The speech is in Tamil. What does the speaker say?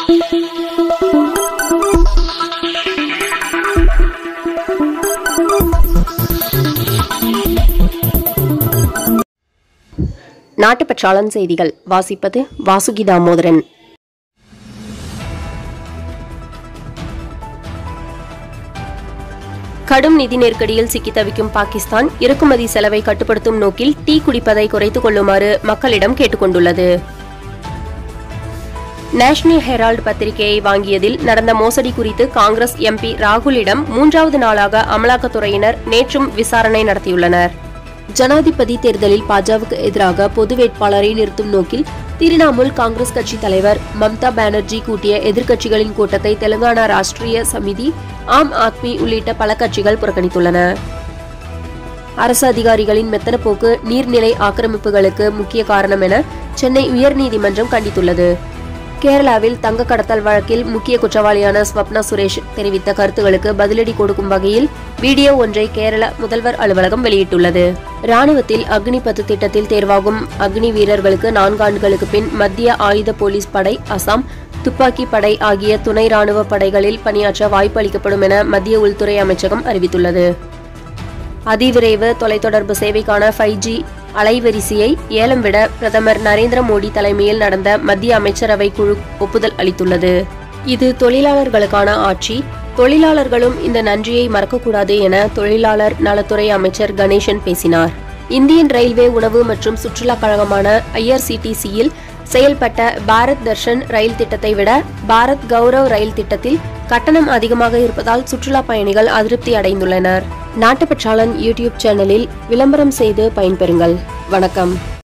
நாட்டுப்பற்றாளன் செய்திகள் வாசிப்பது வாசுகி தாமோதரன் கடும் நிதி நெருக்கடியில் சிக்கி தவிக்கும் பாகிஸ்தான் இறக்குமதி செலவை கட்டுப்படுத்தும் நோக்கில் டீ குடிப்பதை குறைத்துக் கொள்ளுமாறு மக்களிடம் கேட்டுக் கொண்டுள்ளது நேஷனல் ஹெரால்டு பத்திரிகையை வாங்கியதில் நடந்த மோசடி குறித்து காங்கிரஸ் எம்பி ராகுலிடம் மூன்றாவது நாளாக அமலாக்கத்துறையினர் நேற்றும் விசாரணை நடத்தியுள்ளனர் ஜனாதிபதி தேர்தலில் பாஜகவுக்கு எதிராக பொது வேட்பாளரை நிறுத்தும் நோக்கில் திரிணாமுல் காங்கிரஸ் கட்சி தலைவர் மம்தா பானர்ஜி கூட்டிய எதிர்க்கட்சிகளின் கூட்டத்தை தெலுங்கானா ராஷ்டிரிய சமிதி ஆம் ஆத்மி உள்ளிட்ட பல கட்சிகள் புறக்கணித்துள்ளன அரசு அதிகாரிகளின் மெத்தன போக்கு நீர்நிலை ஆக்கிரமிப்புகளுக்கு முக்கிய காரணம் என சென்னை உயர்நீதிமன்றம் கண்டித்துள்ளது கேரளாவில் தங்க கடத்தல் வழக்கில் முக்கிய குற்றவாளியான ஸ்வப்னா சுரேஷ் தெரிவித்த கருத்துகளுக்கு பதிலடி கொடுக்கும் வகையில் வீடியோ ஒன்றை கேரள முதல்வர் அலுவலகம் வெளியிட்டுள்ளது ராணுவத்தில் அக்னி பத்து திட்டத்தில் தேர்வாகும் அக்னி வீரர்களுக்கு நான்காண்டுகளுக்கு பின் மத்திய ஆயுத போலீஸ் படை அசாம் துப்பாக்கி படை ஆகிய துணை ராணுவ படைகளில் பணியாற்ற வாய்ப்பு அளிக்கப்படும் என மத்திய உள்துறை அமைச்சகம் அறிவித்துள்ளது அதிவிரைவு தொலைத்தொடர்பு சேவைக்கான ஃபைவ் ஜி அலைவரிசையை ஏலம் விட பிரதமர் நரேந்திர மோடி தலைமையில் நடந்த மத்திய அமைச்சரவை குழு ஒப்புதல் அளித்துள்ளது இது தொழிலாளர்களுக்கான ஆட்சி தொழிலாளர்களும் இந்த நன்றியை மறக்கக்கூடாது என தொழிலாளர் நலத்துறை அமைச்சர் கணேசன் பேசினார் இந்தியன் ரயில்வே உணவு மற்றும் சுற்றுலா கழகமான ஐஆர்சிடிசியில் செயல்பட்ட பாரத் தர்ஷன் ரயில் திட்டத்தை விட பாரத் கௌரவ் ரயில் திட்டத்தில் கட்டணம் அதிகமாக இருப்பதால் சுற்றுலா பயணிகள் அதிருப்தி அடைந்துள்ளனர் நாட்டுப்பற்றாளன் யூடியூப் சேனலில் விளம்பரம் செய்து பயன்பெறுங்கள் வணக்கம்